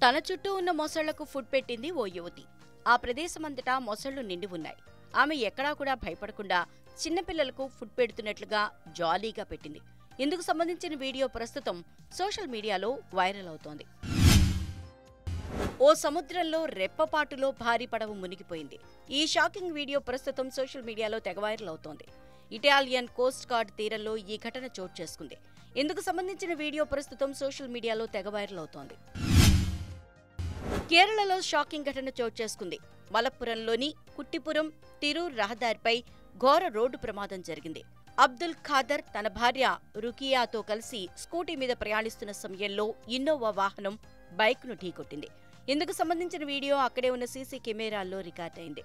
తన చుట్టూ ఉన్న మొసళ్లకు ఫుడ్ పెట్టింది ఓ యువతి ఆ ప్రదేశమంతటా మొసళ్లు నిండి ఉన్నాయి ఆమె ఎక్కడా కూడా భయపడకుండా చిన్నపిల్లలకు ఫుడ్ పెడుతున్నట్లుగా జాలీగా పెట్టింది ఇందుకు సంబంధించిన వీడియో ప్రస్తుతం సోషల్ మీడియాలో వైరల్ అవుతోంది ఓ సముద్రంలో రెప్పపాటులో భారీ పడవ మునిగిపోయింది ఈ షాకింగ్ వీడియో ప్రస్తుతం సోషల్ మీడియాలో తెగ వైరల్ అవుతోంది ఇటాలియన్ కోస్ట్ గార్డ్ తీరంలో ఈ ఘటన చోటు చేసుకుంది ఇందుకు సంబంధించిన వీడియో ప్రస్తుతం సోషల్ మీడియాలో తెగ వైరల్ అవుతోంది కేరళలో షాకింగ్ ఘటన చోటు చేసుకుంది మలప్పురంలోని కుట్టిపురం తిరూర్ రహదారిపై ఘోర రోడ్డు ప్రమాదం జరిగింది అబ్దుల్ ఖాదర్ తన భార్య రుకియాతో కలిసి స్కూటీ మీద ప్రయాణిస్తున్న సమయంలో ఇన్నోవా వాహనం బైక్ను ఢీకొట్టింది ఇందుకు సంబంధించిన వీడియో అక్కడే ఉన్న సీసీ కెమెరాల్లో రికార్డైంది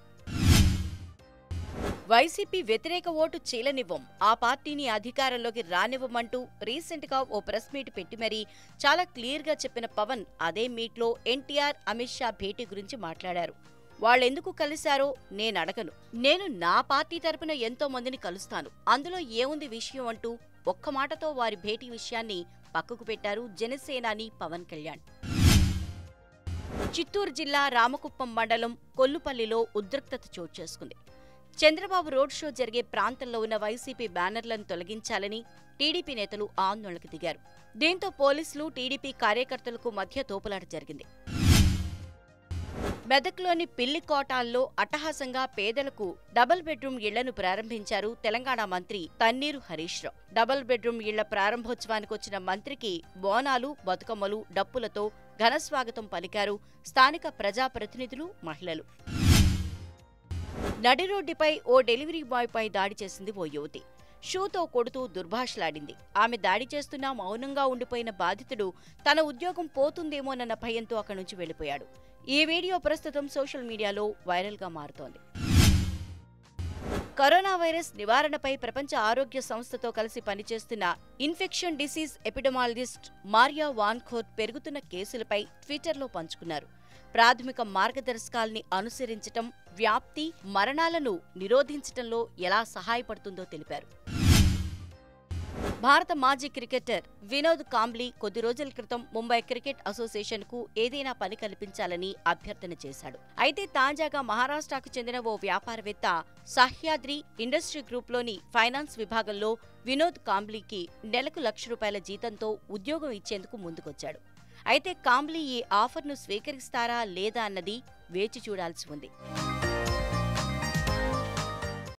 వైసీపీ వ్యతిరేక ఓటు చీలనివ్వం ఆ పార్టీని అధికారంలోకి రానివ్వమంటూ రీసెంట్ గా ఓ ప్రెస్ మీట్ పెట్టి మరీ చాలా క్లియర్ గా చెప్పిన పవన్ అదే మీట్ లో ఎన్టీఆర్ అమిత్ షా భేటీ గురించి మాట్లాడారు వాళ్ళెందుకు కలిశారో నేను అడగను నేను నా పార్టీ తరపున ఎంతో మందిని కలుస్తాను అందులో ఏముంది విషయం అంటూ ఒక్క మాటతో వారి భేటీ విషయాన్ని పక్కకు పెట్టారు జనసేనాని పవన్ కళ్యాణ్ చిత్తూరు జిల్లా రామకుప్పం మండలం కొల్లుపల్లిలో ఉద్రిక్తత చోటు చేసుకుంది చంద్రబాబు రోడ్ షో జరిగే ప్రాంతంలో ఉన్న వైసీపీ బ్యానర్లను తొలగించాలని టీడీపీ నేతలు ఆందోళనకు దిగారు దీంతో పోలీసులు టీడీపీ కార్యకర్తలకు మధ్య తోపులాట జరిగింది మెదక్లోని పిల్లి కోటాల్లో అట్టహాసంగా పేదలకు డబుల్ బెడ్రూమ్ ఇళ్లను ప్రారంభించారు తెలంగాణ మంత్రి తన్నీరు హరీష్ రావు డబుల్ బెడ్రూమ్ ఇళ్ల ప్రారంభోత్సవానికి వచ్చిన మంత్రికి బోనాలు బతుకమ్మలు డప్పులతో ఘనస్వాగతం పలికారు స్థానిక ప్రజాప్రతినిధులు మహిళలు నడి రోడ్డుపై ఓ డెలివరీ బాయ్ పై దాడి చేసింది ఓ యువతి షూతో కొడుతూ దుర్భాషలాడింది ఆమె దాడి చేస్తున్నా మౌనంగా ఉండిపోయిన బాధితుడు తన ఉద్యోగం పోతుందేమోనన్న భయంతో అక్కడి నుంచి వెళ్లిపోయాడు ఈ వీడియో ప్రస్తుతం సోషల్ మీడియాలో వైరల్గా మారుతోంది కరోనా వైరస్ నివారణపై ప్రపంచ ఆరోగ్య సంస్థతో కలిసి పనిచేస్తున్న infection disease epidemiologist Maria Van Kerkhove పెరుగుతున్న కేసులపై ట్విట్టర్లో పంచుకున్నారు ప్రాథమిక మార్గదర్శకాల్ని అనుసరించటం వ్యాప్తి మరణాలను నిరోధించటంలో ఎలా సహాయపడుతుందో తెలిపారు భారత మాజీ క్రికెటర్ వినోద్ కాంబ్లీ కొద్ది రోజుల క్రితం ముంబై క్రికెట్ అసోసియేషన్ కు ఏదైనా పని కల్పించాలని అభ్యర్థన చేశాడు అయితే తాజాగా మహారాష్ట్రకు చెందిన ఓ వ్యాపారవేత్త సహ్యాద్రి ఇండస్ట్రీ గ్రూప్లోని ఫైనాన్స్ విభాగంలో వినోద్ కాంబ్లీకి నెలకు లక్ష రూపాయల జీతంతో ఉద్యోగం ఇచ్చేందుకు ముందుకొచ్చాడు అయితే కాంబ్లీ ఈ ఆఫర్ను స్వీకరిస్తారా లేదా అన్నది వేచి చూడాల్సి ఉంది